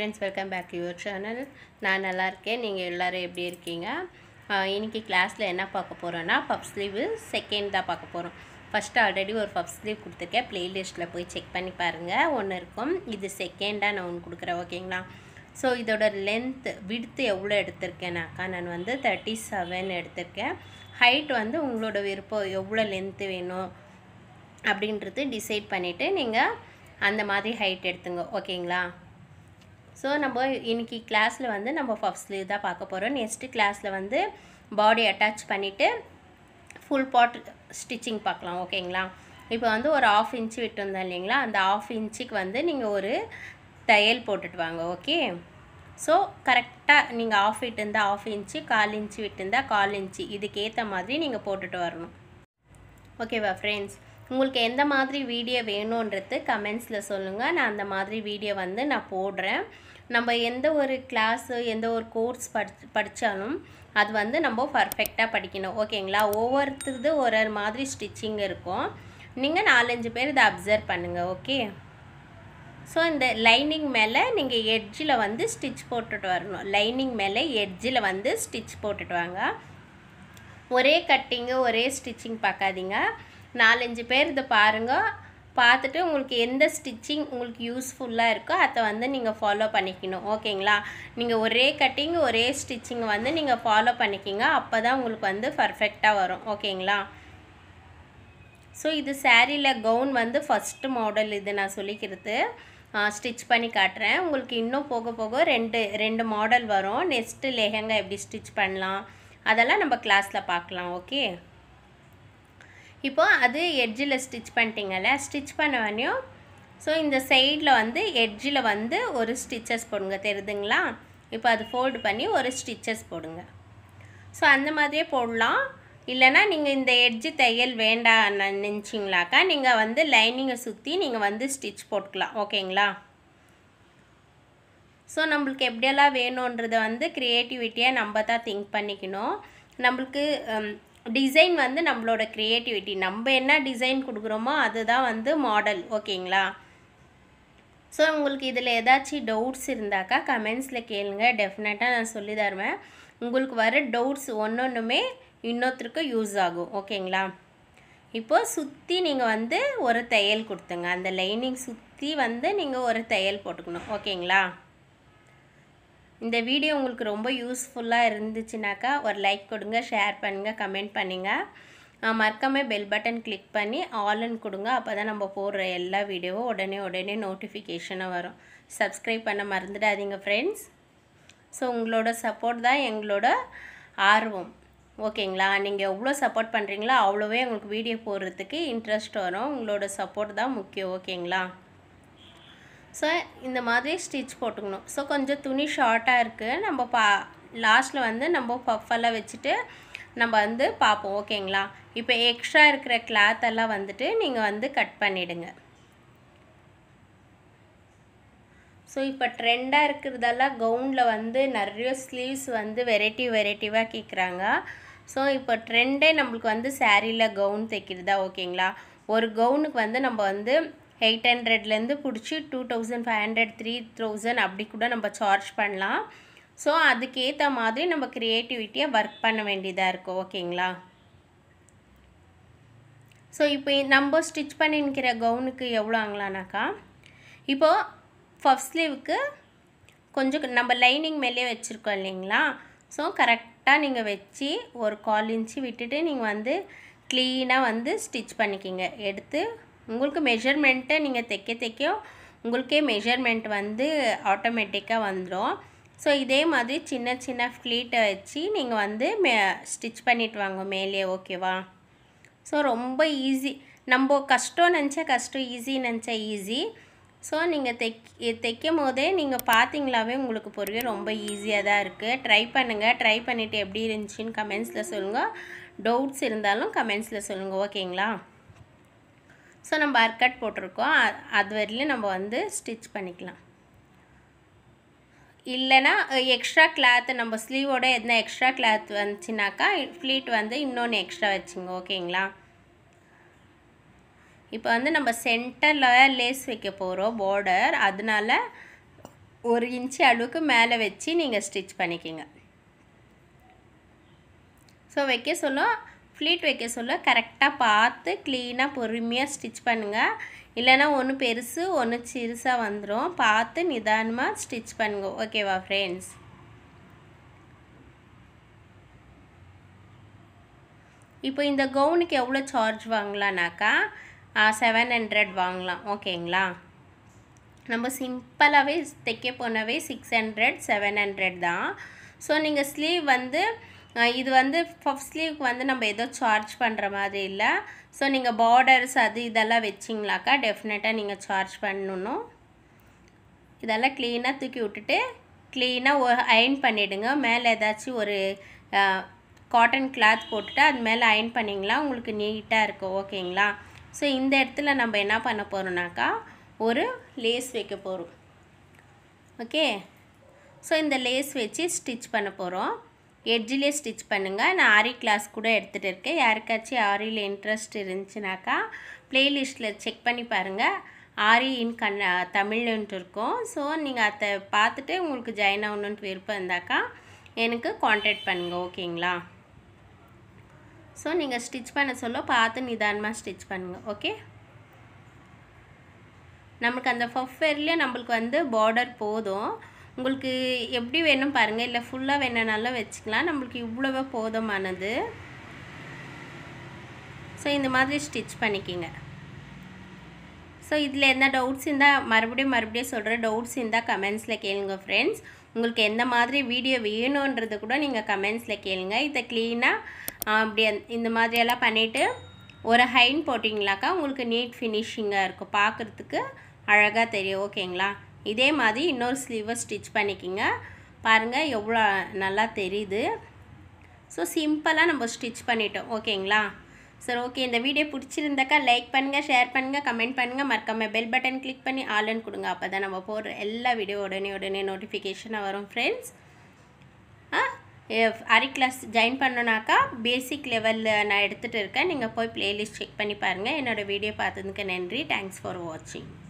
friends welcome back to your channel நான் நல்லா இருக்கேன் நீங்கள் எல்லோரும் எப்படி இருக்கீங்க ஆஹ் இன்னைக்கு கிளாஸில் என்ன பார்க்க போகிறோன்னா பப் ஸ்லீவு செகண்ட் தான் பார்க்க போகிறோம் ஃபஸ்ட்டு ஆல்ரெடி ஒரு பப் ஸ்லீவ் கொடுத்துருக்கேன் ப்ளேலிஸ்ட்டில் போய் செக் பண்ணி பாருங்கள் ஒன்று இருக்கும் இது செகண்டாக நான் ஒன்று கொடுக்குறேன் ஓகேங்களா ஸோ இதோட லென்த் விடுத்து எவ்வளோ எடுத்திருக்கேனாக்கா நான் வந்து தேர்ட்டி செவன் எடுத்திருக்கேன் ஹைட் வந்து உங்களோட விருப்பம் எவ்வளோ லென்த்து வேணும் அப்படின்றது டிசைட் பண்ணிவிட்டு நீங்கள் அந்த மாதிரி ஹைட் எடுத்துங்க ஓகேங்களா ஸோ நம்ம இன்னைக்கு கிளாஸில் வந்து நம்ம பஃப் ஸ்லீவ் தான் பார்க்க போகிறோம் நெக்ஸ்ட்டு கிளாஸில் வந்து பாடி அட்டாச் பண்ணிவிட்டு ஃபுல் பாட் ஸ்டிச்சிங் பார்க்கலாம் ஓகேங்களா இப்போ வந்து ஒரு ஆஃப் இன்ச்சு விட்டு வந்தோம் இல்லைங்களா அந்த ஆஃப் இன்ச்சுக்கு வந்து நீங்கள் ஒரு தையல் போட்டுட்டு வாங்க ஓகே ஸோ கரெக்டாக நீங்கள் ஆஃப் விட்டு இருந்தால் ஆஃப் இன்ச்சு கால் இன்ச்சு விட்டு இருந்தால் கால் இன்ச்சு இதுக்கேற்ற மாதிரி நீங்கள் போட்டுட்டு வரணும் ஓகேவா ஃப்ரெண்ட்ஸ் உங்களுக்கு எந்த மாதிரி வீடியோ வேணுன்றது கமெண்ட்ஸில் சொல்லுங்கள் நான் அந்த மாதிரி வீடியோ வந்து நான் போடுறேன் நம்ம எந்த ஒரு கிளாஸு எந்த ஒரு கோர்ஸ் படி படித்தாலும் அது வந்து நம்ம பர்ஃபெக்டாக படிக்கணும் ஓகேங்களா ஒவ்வொருத்தருது ஒரு ஒரு மாதிரி ஸ்டிச்சிங் இருக்கும் நீங்கள் நாலஞ்சு பேர் இதை அப்சர்வ் பண்ணுங்கள் ஓகே ஸோ இந்த லைனிங் மேலே நீங்கள் எட்ஜில் வந்து ஸ்டிச் போட்டுட்டு வரணும் லைனிங் மேலே எட்ஜில் வந்து ஸ்டிச் போட்டுட்டு வாங்க ஒரே கட்டிங்கு ஒரே ஸ்டிச்சிங் பார்க்காதீங்க நாலஞ்சு பேர் இதை பாருங்கள் பார்த்துட்டு உங்களுக்கு எந்த ஸ்டிச்சிங் உங்களுக்கு யூஸ்ஃபுல்லாக இருக்கோ அதை வந்து நீங்கள் ஃபாலோ பண்ணிக்கணும் ஓகேங்களா நீங்கள் ஒரே கட்டிங் ஒரே ஸ்டிச்சிங் வந்து நீங்கள் ஃபாலோ பண்ணிக்கிங்க அப்போ தான் உங்களுக்கு வந்து பர்ஃபெக்டாக வரும் ஓகேங்களா ஸோ இது சாரியில் கவுன் வந்து ஃபஸ்ட்டு மாடல் இது நான் சொல்லிக்கிறது ஸ்டிச் பண்ணி காட்டுறேன் உங்களுக்கு இன்னும் போக போக ரெண்டு ரெண்டு மாடல் வரும் நெக்ஸ்ட்டு லெஹங்கா எப்படி ஸ்டிச் பண்ணலாம் அதெல்லாம் நம்ம கிளாஸில் பார்க்கலாம் ஓகே இப்போ அது எட்ஜில் ஸ்டிச் பண்ணிட்டீங்கல்ல ஸ்டிச் பண்ண வேணையும் ஸோ இந்த சைடில் வந்து எட்ஜில் வந்து ஒரு ஸ்டிச்சஸ் போடுங்க தெரியுதுங்களா இப்போ அது ஃபோல்டு பண்ணி ஒரு ஸ்டிச்சஸ் போடுங்க ஸோ அந்த மாதிரியே போடலாம் இல்லைனா நீங்கள் இந்த எட்ஜு தையல் வேண்டாம் நினச்சிங்களாக்கா நீங்கள் வந்து லைனிங்கை சுற்றி நீங்கள் வந்து ஸ்டிச் போட்டுக்கலாம் ஓகேங்களா ஸோ நம்மளுக்கு எப்படியெல்லாம் வேணுன்றதை வந்து க்ரியேட்டிவிட்டியாக நம்ம தான் திங்க் பண்ணிக்கணும் நம்மளுக்கு டிசைன் வந்து நம்மளோட க்ரியேட்டிவிட்டி நம்ம என்ன டிசைன் கொடுக்குறோமோ அதுதான் வந்து மாடல் ஓகேங்களா ஸோ உங்களுக்கு இதில் ஏதாச்சும் டவுட்ஸ் இருந்தாக்கா கமெண்ட்ஸில் கேளுங்க டெஃபினட்டாக நான் சொல்லி தருவேன் உங்களுக்கு வர டவுட்ஸ் ஒன்று ஒன்றுமே இன்னொருத்தருக்கு யூஸ் ஆகும் ஓகேங்களா இப்போது சுற்றி நீங்கள் வந்து ஒரு தையல் கொடுத்துங்க அந்த லைனிங் சுற்றி வந்து நீங்கள் ஒரு தையல் போட்டுக்கணும் ஓகேங்களா இந்த வீடியோ உங்களுக்கு ரொம்ப யூஸ்ஃபுல்லாக இருந்துச்சுனாக்கா ஒரு லைக் கொடுங்க ஷேர் பண்ணுங்கள் கமெண்ட் பண்ணுங்கள் மறக்காமல் பெல் பட்டன் கிளிக் பண்ணி ஆல்னு கொடுங்க அப்போ தான் நம்ம போடுற எல்லா வீடியோவும் உடனே உடனே நோட்டிஃபிகேஷனாக வரும் சப்ஸ்கிரைப் பண்ண மறந்துடாதீங்க ஃப்ரெண்ட்ஸ் ஸோ உங்களோட சப்போர்ட் தான் எங்களோட ஆர்வம் ஓகேங்களா நீங்கள் எவ்வளோ சப்போர்ட் பண்ணுறீங்களோ அவ்வளோவே உங்களுக்கு வீடியோ போடுறதுக்கு இன்ட்ரெஸ்ட் வரும் உங்களோட சப்போர்ட் தான் முக்கியம் ஓகேங்களா ஸோ இந்த மாதிரி ஸ்டிச் போட்டுக்கணும் ஸோ கொஞ்சம் துணி ஷார்ட்டாக இருக்குது நம்ம பா லாஸ்ட்டில் வந்து நம்ம பஃபெல்லாம் வச்சுட்டு நம்ம வந்து பார்ப்போம் ஓகேங்களா இப்போ எக்ஸ்ட்ரா இருக்கிற கிளாத்தெல்லாம் வந்துட்டு நீங்கள் வந்து கட் பண்ணிவிடுங்க ஸோ இப்போ ட்ரெண்டாக இருக்கிறதெல்லாம் கவுனில் வந்து நிறைய ஸ்லீவ்ஸ் வந்து வெரைட்டி வெரைட்டிவாக கேட்குறாங்க ஸோ இப்போ ட்ரெண்டே நம்மளுக்கு வந்து சாரியில் கவுன் தைக்கிறதா ஓகேங்களா ஒரு கவுனுக்கு வந்து நம்ம வந்து எயிட் ஹண்ட்ரட்லேருந்து பிடிச்சி two thousand five hundred three thousand அப்படி கூட நம்ம சார்ஜ் பண்ணலாம் ஸோ அதுக்கேற்ற மாதிரி நம்ம க்ரியேட்டிவிட்டியாக ஒர்க் பண்ண வேண்டியதாக இருக்கும் ஓகேங்களா ஸோ இப்போ நம்ம ஸ்டிச் பண்ணி நிற்கிற கவுனுக்கு எவ்வளோ ஆங்களானாக்கா இப்போது பஃப் ஸ்லீவுக்கு கொஞ்சம் நம்ம லைனிங் மேலே வச்சுருக்கோம் இல்லைங்களா ஸோ கரெக்டாக நீங்கள் வச்சு ஒரு கால் இன்ச்சு விட்டுட்டு நீங்கள் வந்து க்ளீனாக வந்து ஸ்டிச் பண்ணிக்கிங்க எடுத்து உங்களுக்கு மெஷர்மெண்ட்டை நீங்கள் தைக்க தைக்க உங்களுக்கே மெஷர்மெண்ட் வந்து ஆட்டோமேட்டிக்காக வந்துடும் ஸோ இதே மாதிரி சின்ன சின்ன ஃப்ளீட்டை வச்சு நீங்கள் வந்து மே ஸ்டிச் பண்ணிட்டு வாங்க மேலே ஓகேவா ஸோ ரொம்ப ஈஸி நம்ம கஷ்டம் நினச்சா கஷ்டம் ஈஸி நினச்சா ஈஸி ஸோ நீங்கள் தைக் தைக்கும் போதே நீங்கள் பார்த்தீங்களாவே உங்களுக்கு புரியும் ரொம்ப ஈஸியாக தான் இருக்குது ட்ரை பண்ணுங்கள் ட்ரை பண்ணிவிட்டு எப்படி இருந்துச்சுன்னு கமெண்ட்ஸில் சொல்லுங்கள் டவுட்ஸ் இருந்தாலும் கமெண்ட்ஸில் சொல்லுங்கள் ஓகேங்களா ஸோ நம்ம அர்கட் போட்டிருக்கோம் அது வரையிலும் நம்ம வந்து ஸ்டிச் பண்ணிக்கலாம் இல்லைனா எக்ஸ்ட்ரா கிளாத்து நம்ம ஸ்லீவோட எதனா எக்ஸ்ட்ரா கிளாத் வந்துச்சுனாக்கா ஃப்ளீட் வந்து இன்னொன்று எக்ஸ்ட்ரா வச்சுங்க ஓகேங்களா இப்போ வந்து நம்ம சென்டரில் லேஸ் வைக்க போகிறோம் பார்டர் அதனால ஒரு இன்ச்சு அளவுக்கு மேலே வச்சு நீங்கள் ஸ்டிச் பண்ணிக்கிங்க ஸோ வைக்க சொல்ல ஃப்ளீட் வைக்க சொல்ல கரெக்டாக பார்த்து க்ளீனாக பொறுமையாக ஸ்டிச் பண்ணுங்கள் இல்லைனா ஒன்று பெருசு ஒன்று சிறுசாக வந்துடும் பார்த்து நிதானமாக ஸ்டிச் பண்ணுங்க ஓகேவா ஃப்ரெண்ட்ஸ் இப்போ இந்த கவுனுக்கு எவ்வளோ சார்ஜ் வாங்கலான்னாக்கா செவன் ஹண்ட்ரட் வாங்கலாம் ஓகேங்களா நம்ம சிம்பிளாகவே தைக்க போனவே சிக்ஸ் ஹண்ட்ரட் செவன் ஹண்ட்ரட் தான் ஸோ நீங்கள் ஸ்லீவ் வந்து இது வந்து பஃப் ஸ்லீவ்க்கு வந்து நம்ம ஏதோ சார்ஜ் பண்ணுற மாதிரி இல்லை ஸோ நீங்கள் பார்டர்ஸ் அது இதெல்லாம் வச்சிங்களாக்கா டெஃபினட்டாக நீங்கள் சார்ஜ் பண்ணணும் இதெல்லாம் க்ளீனாக தூக்கி விட்டுட்டு க்ளீனாக அயன் பண்ணிவிடுங்க மேலே ஏதாச்சும் ஒரு காட்டன் கிளாத் போட்டுட்டு அது மேலே அயன் பண்ணிங்களா உங்களுக்கு நீட்டாக இருக்கும் ஓகேங்களா ஸோ இந்த இடத்துல நம்ம என்ன பண்ண போகிறோம்னாக்கா ஒரு லேஸ் வைக்க போகிறோம் ஓகே ஸோ இந்த லேஸ் வச்சு ஸ்டிச் பண்ண போகிறோம் எட்ஜிலே ஸ்டிச் பண்ணுங்கள் நான் ஆரி கிளாஸ் கூட எடுத்துகிட்டு இருக்கேன் யாருக்காச்சும் ஆரியில் இன்ட்ரெஸ்ட் இருந்துச்சுனாக்கா ப்ளேலிஸ்ட்டில் செக் பண்ணி பாருங்கள் ஆரி இன் கண் தமிழ்ன்ட்டு இருக்கும் ஸோ நீங்கள் அதை பார்த்துட்டு உங்களுக்கு ஜாயின் ஆகணுன்ட்டு விருப்பம் இருந்தாக்கா எனக்கு காண்டாக்ட் பண்ணுங்கள் ஓகேங்களா ஸோ நீங்கள் ஸ்டிச் பண்ண சொல்ல பார்த்து நிதானமாக ஸ்டிச் பண்ணுங்கள் ஓகே நமக்கு அந்த ஃபஃப்வேர்லேயே நம்மளுக்கு வந்து பார்டர் போதும் உங்களுக்கு எப்படி வேணும் பாருங்கள் இல்லை ஃபுல்லாக வேணுனாலும் வச்சுக்கலாம் நம்மளுக்கு இவ்வளோவே போதுமானது ஸோ இந்த மாதிரி ஸ்டிச் பண்ணிக்கிங்க ஸோ இதில் எந்த டவுட்ஸ் இருந்தால் மறுபடியும் மறுபடியும் சொல்கிறேன் டவுட்ஸ் இருந்தால் கமெண்ட்ஸில் கேளுங்க ஃப்ரெண்ட்ஸ் உங்களுக்கு எந்த மாதிரி வீடியோ வேணுன்றது கூட நீங்கள் கமெண்ட்ஸில் கேளுங்க இதை க்ளீனாக அப்படி இந்த மாதிரியெல்லாம் பண்ணிவிட்டு ஒரு ஹைன் போட்டிங்களாக்கா உங்களுக்கு நீட் ஃபினிஷிங்காக இருக்கும் பார்க்குறதுக்கு அழகாக தெரியும் ஓகேங்களா இதே மாதிரி இன்னொரு ஸ்லீவை ஸ்டிச் பண்ணிக்கிங்க பாருங்கள் எவ்வளோ நல்லா தெரியுது ஸோ சிம்பிளாக நம்ம ஸ்டிச் பண்ணிட்டோம் ஓகேங்களா சரி ஓகே இந்த வீடியோ பிடிச்சிருந்தாக்கா லைக் பண்ணுங்கள் ஷேர் பண்ணுங்கள் கமெண்ட் பண்ணுங்கள் மறக்காமல் பெல் பட்டன் கிளிக் பண்ணி ஆல்னு கொடுங்க அப்போ தான் நம்ம போடுற எல்லா வீடியோ உடனே உடனே நோட்டிஃபிகேஷனாக வரும் ஃப்ரெண்ட்ஸ் ஆ அரி கிளாஸ் ஜாயின் பண்ணோன்னாக்கா பேசிக் லெவலில் நான் எடுத்துகிட்டு இருக்கேன் நீங்கள் போய் ப்ளேலிஸ்ட் செக் பண்ணி பாருங்கள் என்னோடய வீடியோ பார்த்ததுக்கு நன்றி தேங்க்ஸ் ஃபார் வாட்சிங்